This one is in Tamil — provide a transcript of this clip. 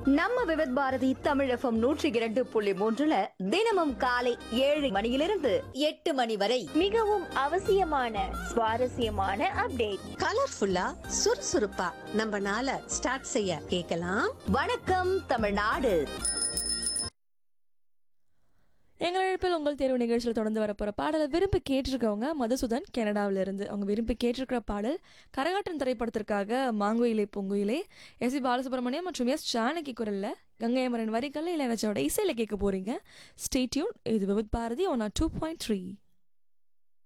நம்ம விவித் பாரதி தமிழகம் நூற்றி இரண்டு புள்ளி மூன்றுல தினமும் காலை ஏழு மணியிலிருந்து எட்டு மணி வரை மிகவும் அவசியமான சுவாரஸ்யமான அப்டேட் கலர்ஃபுல்லா சுறுசுறுப்பா நம்ம நாளை ஸ்டார்ட் செய்ய கேட்கலாம் வணக்கம் தமிழ்நாடு எங்கள் அழைப்பில் உங்கள் தேர்வு நிகழ்ச்சியில் தொடர்ந்து வரப்போகிற பாடலை விரும்பி கேட்டிருக்கவங்க மதுசூதன் கனடாவில இருந்து அவங்க விரும்பி கேட்டிருக்கிற பாடல் கரகாட்டன் திரைப்படத்திற்காக மாங்குயிலே பொங்குயிலே எஸ் சி பாலசுப்ரமணியம் மற்றும் எஸ் ஜானகி குரலில் கங்கையமரன் வரிகளில் இளையராஜாவோட இசையில் கேட்க போகிறீங்க ஸ்டேட்யூன் இது Vividh Bharati one R two point three